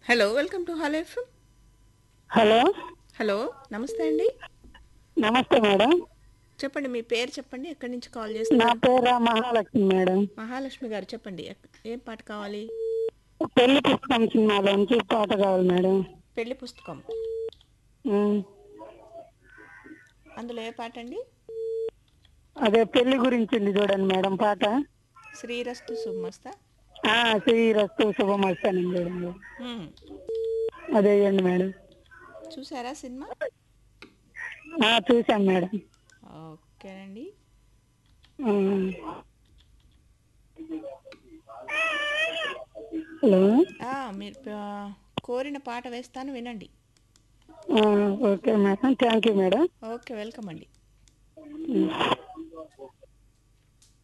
Hello welcome to hello FM hello hello నమస్తే అండి నమస్తే మేడం చెప్పండి మీ పేరు చెప్పండి ఎక్కడి నుంచి కాల్ నా చేస్తున్నారు పేరు మహాలక్ష్మి మేడం మహాలక్ష్మి గారు చెప్పండి ఎక్- ఏం పాట కావాలి పెళ్లి పుస్తకం సినిమాలోంచి పాట కావాలి మేడం పెళ్లి పుస్తకం ఉమ్. అందులో ఏ పాట అండి అదే పెళ్లి గురించి ఉంది చూడండి మేడం పాట శ్రీరస్తు సుమస్త ఆ శ్రీరస్తు శుభమస్తాను మేడం అదే ఇవ్వండి మేడం చూసారా సినిమా ఆ చూసాం మేడం ఓకేనండి ఆ. హలో ఆ, మీరు ప- కోరిన పాట వేస్తాను వినండి ఆ, okay madam thank you madam okay welcome అండి ఉమ్.